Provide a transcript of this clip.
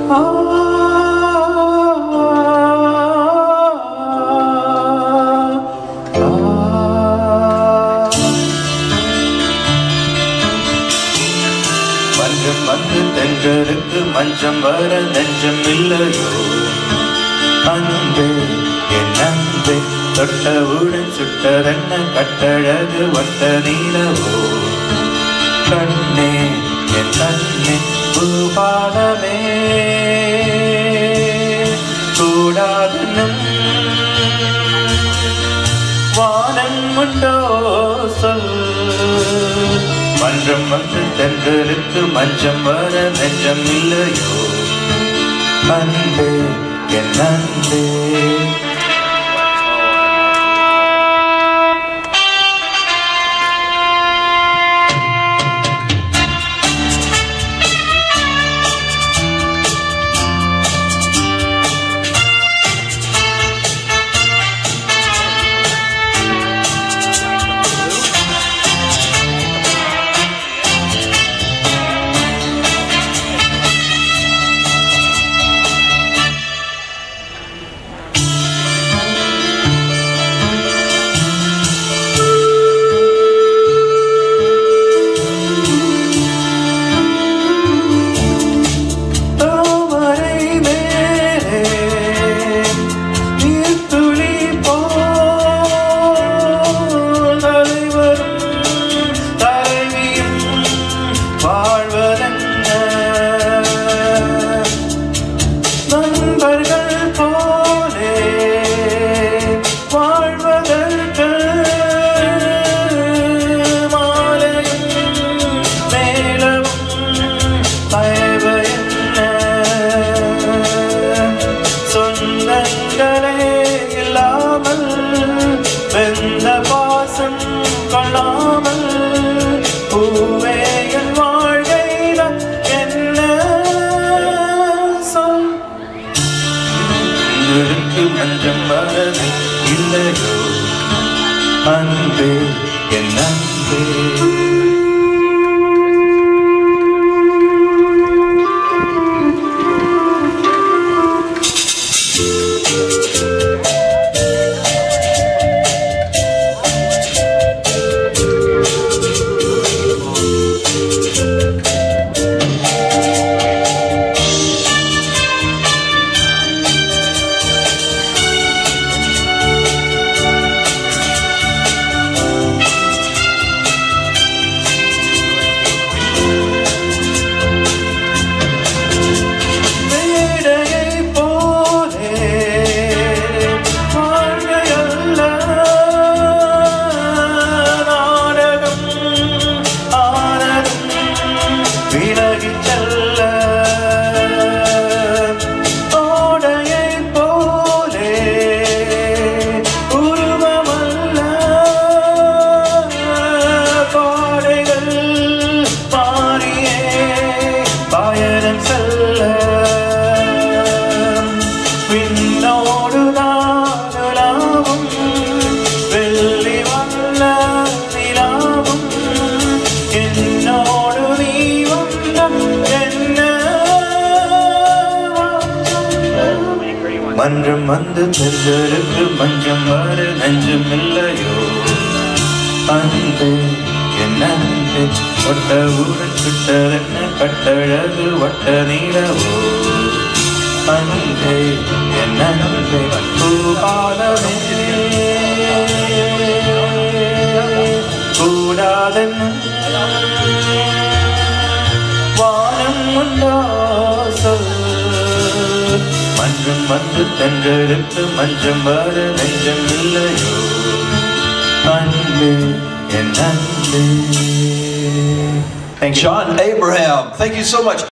மஞ்சம் வந்து தென்றலுக்கு மஞ்சம் வர நெஞ்சம் இல்லையோ அன்பே என் அன்பே தொட்டவுடன் சுட்டதென்ன கட்டழகு வட்ட நீலவோ கண்ணே என் கண்ணே பூபாலமே கூடாது நம் வானம் உண்டோ சொல் மன்றம் வந்து தென்றலுக்கு மஞ்சம் வர நெஞ்சம் இல்லையோ அன்பே என் அன்பே தாமரை மேலே நீர்த்துளி போல் தலைவரும் தலைவியும் வாழ்வதென்ன நண்பர்கள் போலே வாழ்வதற்கு மாலையும் மேலவும் பயவு என்ன சொந்தங்களே இல்லாமல் வெந்த பாசம் கொள்ளாமல் பூவே என் வாழ்கையில் என்ன சொல் இருக்கு மஞ்சம் வரது இல்லையோ அன்பே என் அன்பே மேடையைப் போலே வாழ்க்கையல்ல நாடகம் ஆனதும் விலகிச் செல்ல ஓடையைப் போலே உருவமல்ல பாடைகள் பாரியே பயணம் செல்ல விண்ணோடு நாடுலாவும் வெள்ளி வல்ல நிலாவும் என்னோடு நீ வந்த என்ன மன்றம் வந்து சென்றருக்கு மஞ்சம் வர நெஞ்சம் இல்லையோ அன்பே என் அன்பே ஒட்ட ஊரன் சுட்டதென்ன கட்டழகு வட்ட நீளவோ அன்பே என் அன்பே பூபாலமே கூடாதென்ன வானம் உண்டோ சொல் மன்றம் வந்து தென்றெடுத்து மஞ்சம் வர நெஞ்சம் இல்லையோ அன்பே என் அன்பே John Abraham, thank you so much.